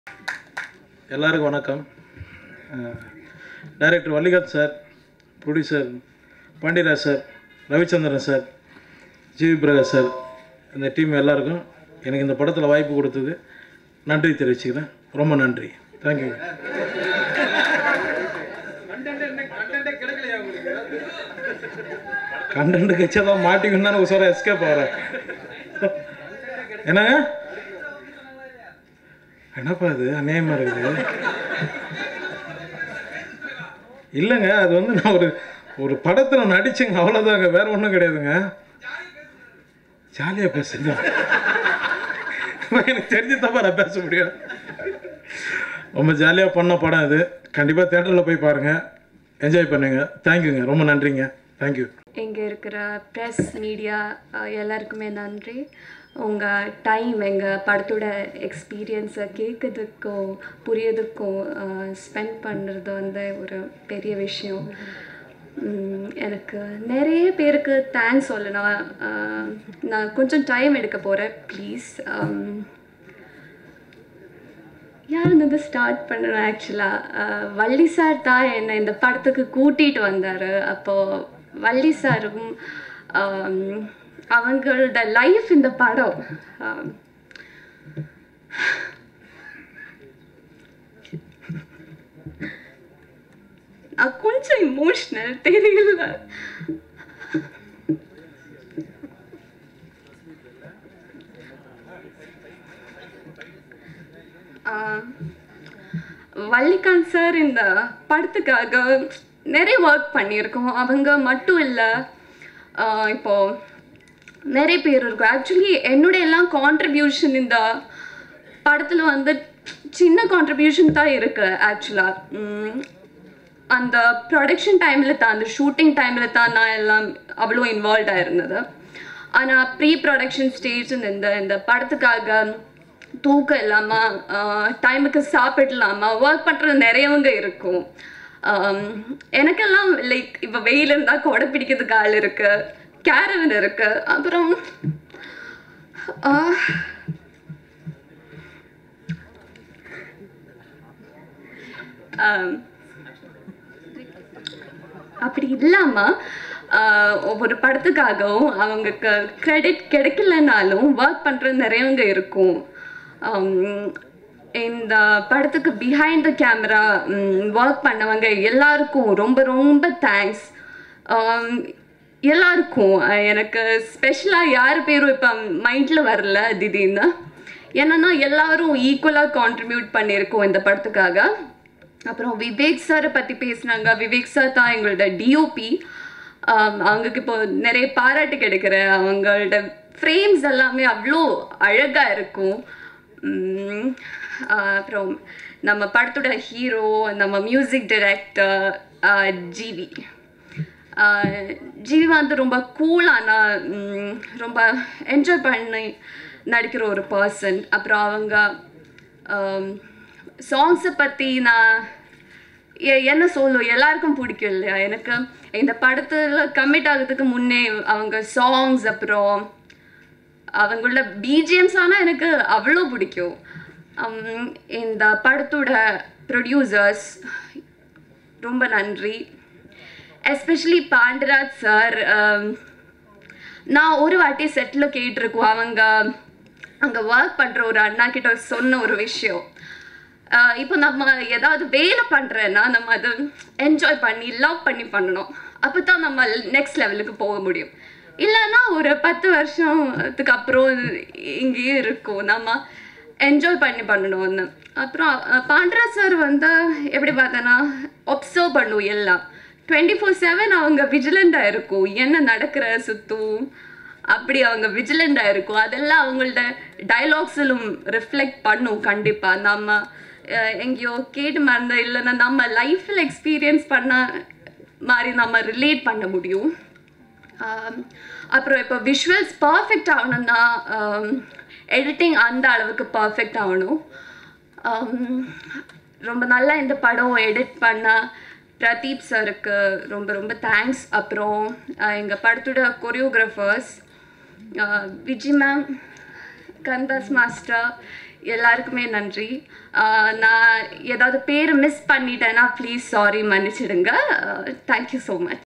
எல்லாருக்கும் வணக்கம் director Vallikath sir producer Pandiyaraj sir Ravichandran sir GV Prakash sir இந்த டீம் எல்லாருக்கும் எனக்கு இந்த படத்தில் வாய்ப்பு கொடுத்தது நன்றி தெரிவிச்சுக்கிறேன் ரொம்ப நன்றி தேங்க்யூ கண்டென்ட் கட்சியாக தான் மாட்டிக்கணும் தான் உசார எஸ்கேப் ஆகிறேன் என்னங்க என்னப்பா இது அநியாயமாக இருக்குது இல்லைங்க அது வந்து நான் ஒரு ஒரு படத்தில் நடிச்சேங்க அவ்வளோதாங்க வேற ஒன்றும் கிடையாதுங்க ஜாலியாக பேசுங்க எனக்கு தெரிஞ்சு தப்பா நான் பேச முடியும் ரொம்ப ஜாலியாக பண்ண படம் இது கண்டிப்பாக தேட்டரில் போய் பாருங்கள் என்ஜாய் பண்ணுங்க தேங்க்யூங்க ரொம்ப நன்றிங்க தேங்க்யூ இங்கே இருக்கிற ப்ரெஸ் மீடியா எல்லாருக்குமே நன்றி உங்கள் டைம் எங்கள் படத்தோட எக்ஸ்பீரியன்ஸை கேட்கறதுக்கும் புரியறதுக்கும் ஸ்பெண்ட் பண்ணுறது வந்து ஒரு பெரிய விஷயம் உம், எனக்கு நிறைய பேருக்கு தேங்க்ஸ் சொல்லணும் அஹ், நான் கொஞ்சம் டைம் எடுக்க போகிறேன் ப்ளீஸ் யாருந்தது ஸ்டார்ட் பண்ணணும் ஆக்சுவலாக வள்ளி சார் தான் என்னை இந்த படத்துக்கு கூட்டிகிட்டு வந்தார் அப்போது வள்ளி சாரும் ஆம், அவங்களோட லைஃப் இந்த படம் ஆம், நான் கொஞ்சம் இமோஷ்னல் தெரியல ஆஹ் வள்ளிகாந்த் சார் இந்த படத்துக்காக நிறைய ஒர்க் பண்ணியிருக்கோம் அவங்க மட்டும் இல்லை இப்போ நிறைய பேர் இருக்கும் ஆக்சுவலி என்னுடைய எல்லாம் கான்ட்ரிபியூஷன் இந்த படத்தில் வந்து சின்ன கான்ட்ரிபியூஷன் தான் இருக்கு ஆக்சுவலாக அந்த ப்ரொடக்ஷன் டைமில் தான் அந்த ஷூட்டிங் டைமில் தான் நான் எல்லாம் அவ்வளோ இன்வால்வ் ஆயிருந்தது ஆனால் ப்ரீ ப்ரொடக்ஷன் ஸ்டேஜ் இந்த இந்த படத்துக்காக தூக்கம் இல்லாமல் டைமுக்கு சாப்பிடலாமல் ஒர்க் பண்ணுறது நிறையவங்க இருக்கும் ஆம், எனக்கெல்லாம் லைக் இப்போ வெயில் இருந்தால் கொடை பிடிக்கிறதுக்கு ஆள் இருக்கு கேரவன் இருக்கு அப்புறம் ஆஹ், ஆம், அப்படி இல்லாமல் ஒவ்வொரு படத்துக்காகவும் அவங்களுக்கு கிரெடிட் கிடைக்கலனாலும் ஒர்க் பண்ணுறது நிறையவங்க இருக்கும் ஆம், இந்த படத்துக்கு பிஹைண்ட் த கேமரா ஒர்க் பண்ணவங்க எல்லாருக்கும் ரொம்ப ரொம்ப தேங்க்ஸ் எல்லாருக்கும் அஹ், எனக்கு ஸ்பெஷலாக யார் பேரும் இப்போ மைண்டில் வரல திடீர்னு என்னன்னா எல்லாரும் ஈக்குவலாக கான்ட்ரிபியூட் பண்ணியிருக்கோம் இந்த படத்துக்காக அப்புறம் விவேக் சாரை பற்றி பேசுனாங்க விவேக் சார் தான் எங்களோட டிஓபி அவங்களுக்கு இப்போ நிறைய பாராட்டு கிடைக்கிற அவங்களோட ஃப்ரேம்ஸ் எல்லாமே அவ்வளோ அழகாக இருக்கும் உம், ஆஹ் அப்புறம் நம்ம படத்தோட ஹீரோ நம்ம மியூசிக் டைரக்டர் ஜிவி ஆஹ் ஜிவி வந்து ரொம்ப கூலான ரொம்ப என்ஜாய் பண்ணி நடிக்கிற ஒரு பர்சன் அப்புறம் அவங்க சாங்ஸை பற்றி நான் எ- என்ன சொல்லும் எல்லாருக்கும் பிடிக்கும் இல்லையா எனக்கு இந்த படத்தில் கமிட் ஆகிறதுக்கு முன்னே அவங்க சாங்ஸ் அப்புறம் அவங்களோட பிஜிஎம்ஸ் ஆனால் எனக்கு அவ்வளோ பிடிக்கும் உம், இந்த படத்தோட ப்ரொடியூசர்ஸ் ரொம்ப நன்றி எஸ்பெஷலி பாண்டராஜ் சார் நான் ஒரு வாட்டி செட்டில் கேட்டிருக்கோம் அவங்க அங்கே ஒர்க் பண்ணுற ஒரு அண்ணா கிட்ட சொன்ன ஒரு விஷயம் ஆஹ் இப்போ நம்ம ஏதாவது வேலை பண்ணுறேன்னா நம்ம அதை என்ஜாய் பண்ணி லவ் பண்ணி பண்ணணும் அப்போ தான் நம்ம நெக்ஸ்ட் லெவலுக்கு போக முடியும் இல்லைன்னா ஒரு பத்து வருஷத்துக்கு அப்புறம் இங்கேயே இருக்கும் நம்ம என்ஜாய் பண்ணி பண்ணணும்னு அப்புறம் அஹ், பாண்டராஜ் சார் வந்து எப்படி பார்த்தேன்னா ஒப்சர்வ் பண்ணும் எல்லாம் டுவெண்ட்டி ஃபோர் செவன் அவங்க விஜிலண்டாக இருக்கும் என்ன நடக்கிற சுத்தும் அப்படி அவங்க விஜிலண்டாக இருக்கும் அதெல்லாம் அவங்கள்ட்ட டைலாக்ஸிலும் ரிஃப்ளெக்ட் பண்ணும் கண்டிப்பாக நம்ம அஹ், எங்கேயோ கேட்டு மறந்த இல்லைன்னா நம்ம லைஃப்பில் எக்ஸ்பீரியன்ஸ் பண்ண மாதிரி நம்ம ரிலேட் பண்ண முடியும் ஆம், அப்புறம் இப்போ விஷுவல்ஸ் பர்ஃபெக்ட் ஆகணும்னா எடிட்டிங் அந்த அளவுக்கு பர்ஃபெக்ட் ஆகணும் ஆம், ரொம்ப நல்லா இந்த படம் எடிட் பண்ண பிரதீப் சாருக்கு ரொம்ப ரொம்ப தேங்க்ஸ் அப்புறம் எங்கள் படத்தோட choreographers Viji ma'am Kandhas master எல்லாருக்குமே நன்றி ஆஹ் நான் ஏதாவது பேர் மிஸ் பண்ணிட்டேன்னா ப்ளீஸ் சாரி மன்னிச்சிடுங்க தேங்க்யூ ஸோ மச்